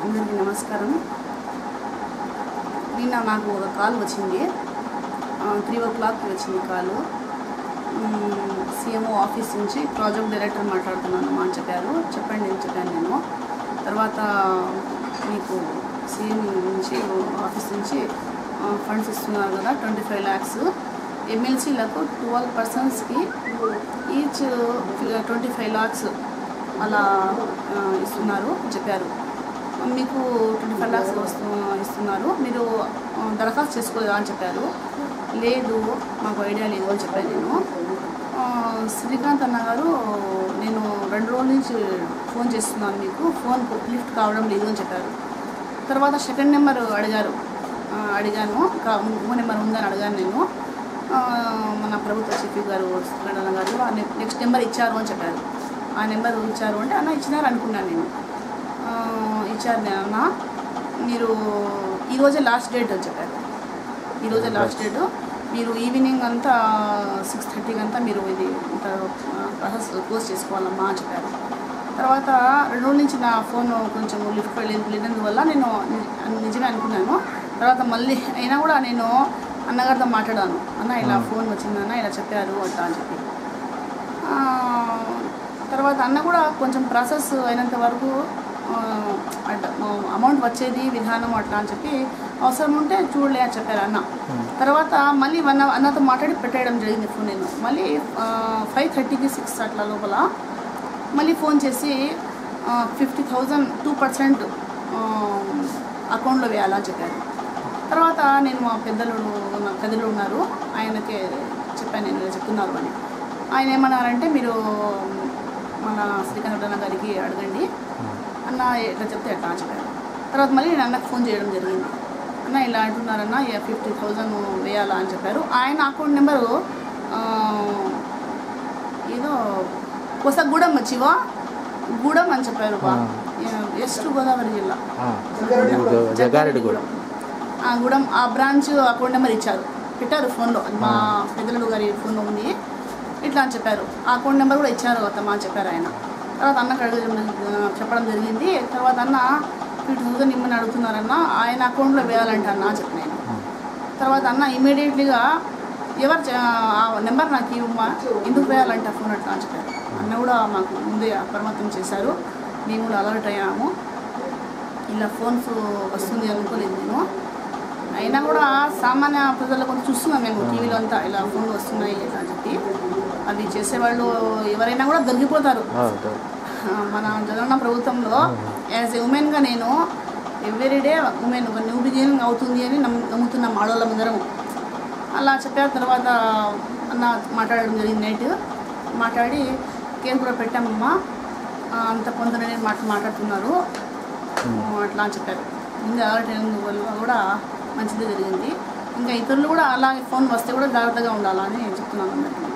అందరికీ నమస్కారం నిన్న నాకు ఒక కాల్ వచ్చింది త్రీ ఓ క్లాక్కి వచ్చింది కాలు సీఎంఓ ఆఫీస్ నుంచి ప్రాజెక్ట్ డైరెక్టర్ మాట్లాడుతున్నాను అని చెప్పారు చెప్పండి అని చెప్పాను నేను తర్వాత మీకు సీఎం నుంచి ఆఫీస్ నుంచి ఫండ్స్ ఇస్తున్నారు కదా ట్వంటీ ఫైవ్ ల్యాక్స్ ఎమ్మెల్సీలకు ట్వెల్వ్ పర్సన్స్కి ఈచ్ ట్వంటీ ఫైవ్ ల్యాక్స్ అలా ఆ, ఇస్తున్నారు చెప్పారు మీకు ట్వంటీ ఫైవ్ ల్యాక్స్ వస్తు ఇస్తున్నారు మీరు ఆ, దరఖాస్తు చేసుకోలేదా అని చెప్పారు లేదు మాకు ఐడియా లేదు అని చెప్పాను నేను ఆ, శ్రీకాంత్ అన్న గారు నేను రెండు రోజుల నుంచి ఫోన్ చేస్తున్నాను మీకు ఫోన్ లిఫ్ట్ కావడం లేదు అని చెప్పారు తర్వాత సెకండ్ నెంబర్ అడిగారు ఆ, అడిగాను ఇంకా ఇంకో నెంబర్ ఉందని అడిగాను నేను ఆ, మన ప్రభుత్వ చీఫ్ గారు శ్రీకాంత్ అన్న గారు ఆ నె- నెక్స్ట్ నెంబర్ ఇచ్చారు అని చెప్పారు ఆ నెంబర్ ఇచ్చారు అంటే అన్న ఇచ్చినారు అనుకున్నాను నేను ఆ, ఇచ్చారు నేను అన్న మీరు ఈరోజే లాస్ట్ డేట్ అని చెప్పారు ఈరోజే లాస్ట్ డేట్ మీరు ఈవినింగ్ అంతా సిక్స్ థర్టీకి అంతా మీరు ఇది ఇంత ప్రాసెస్ క్లోజ్ చేసుకోవాలమ్మా అని చెప్పారు తర్వాత రెండు రోజుల నుంచి నా ఫోన్ కొంచెం లిఫ్ట్ లేనందువల్ల నేను ని- నిజమే అనుకున్నాను తర్వాత మళ్ళీ అయినా కూడా నేను అన్నగారితో మాట్లాడాను అన్న ఇలా ఫోన్ వచ్చిందన్న ఇలా చెప్పారు అట్లా అని చెప్పి ఆ, తర్వాత అన్న కూడా కొంచెం ప్రాసెస్ అయినంత వరకు ఆ, అట్ట అమౌంట్ వచ్చేది విధానం అట్లా అని చెప్పి అవసరం ఉంటే చూడలే అని చెప్పారు అన్న తర్వాత మళ్ళీ వన్ అన్నతో మాట్లాడి పెట్టేయడం జరిగింది ఫోన్ నేను మళ్ళీ ఫైవ్ థర్టీకి సిక్స్ అట్లా లోపల మళ్ళీ ఫోన్ చేసి ఫిఫ్టీ థౌజండ్ టూ పర్సెంట్ అకౌంట్లో వేయాలని చెప్పారు తర్వాత నేను మా పెద్దలు నా పెద్దలు ఉన్నారు ఆయనకి చెప్పాను నేను ఇలా చెప్తున్నారు అని ఆయన ఏమన్నారంటే మీరు మన శ్రీకాంత్ అన్న గారికి అడగండి అన్న ఎట్లా చెప్తే ఎట్లా అని చెప్పారు తర్వాత మళ్ళీ నేను అన్నకు ఫోన్ చేయడం జరిగింది అన్న ఇలా అంటున్నారన్న ఫిఫ్టీ థౌజండ్ వేయాలా అని చెప్పారు ఆయన అకౌంట్ నెంబరు ఆ, ఏదో కొసగూడెం వచ్చివా గూడెం అని చెప్పారు బా వెస్ట్ గోదావరి జిల్లా జగారెడ్డి కూడా ఆ గూడెం ఆ బ్రాంచ్ అకౌంట్ నెంబర్ ఇచ్చారు పెట్టారు ఫోన్లో మా పెద్దలు గారి ఫోన్లో ఉంది ఇట్లా అని చెప్పారు ఆ అకౌంట్ నెంబర్ కూడా ఇచ్చారు అత్తమ్మ అని చెప్పారు ఆయన తర్వాత అన్నకు అడగడం ఆ, చెప్పడం జరిగింది తర్వాత అన్న ఫిఫ్టీ థౌసండ్ ఇమ్మని అడుగుతున్నారన్న ఆయన అకౌంట్లో వేయాలంట అన్న అని చెప్పిన నేను తర్వాత అన్న ఇమీడియట్లీగా ఎవరు చే- ఆ నెంబర్ నాకు ఇవ్వమ్మా ఎందుకు వేయాలంట ఫోన్ అట్లా అని చెప్పారు అన్న కూడా మాకు ముందే అప్రమత్తం చేశారు మేము కూడా అలర్ట్ అయ్యాము ఇలా ఫోన్స్ వస్తుంది అనుకోలేదు నేను అయినా కూడా సామాన్య ప్రజలు కొంచెం చూస్తున్నాం మేము టీవీలో అంతా ఇలా ఫోన్లు వస్తున్నాయి ఇట్లా అని చెప్పి అవి చేసేవాళ్ళు ఎవరైనా కూడా దొరికిపోతారు ఆ, మన జగనన్న ప్రభుత్వంలో యాజ్ ఎ ఉమెన్గా నేను ఎవ్రీడే ఉమెన్ ఒక న్యూ బిగినింగ్ అవుతుంది అని నమ్ము నమ్ముతున్నాం ఆడవాళ్ళందరం అలా చెప్పిన తర్వాత అన్న మాట్లాడడం జరిగింది నైట్ మాట్లాడి కేసు కూడా పెట్టామమ్మా ఆ, అంత కొందరు మాట మాట్లాడుతున్నారు ఆ, అట్లా అని చెప్పారు ముందు అలర్ట్ వల్ల కూడా మంచిదే జరిగింది ఇంకా ఇతరులు కూడా అలాగే ఫోన్ వస్తే కూడా జాగ్రత్తగా ఉండాలని చెప్తున్నాను అందరికీ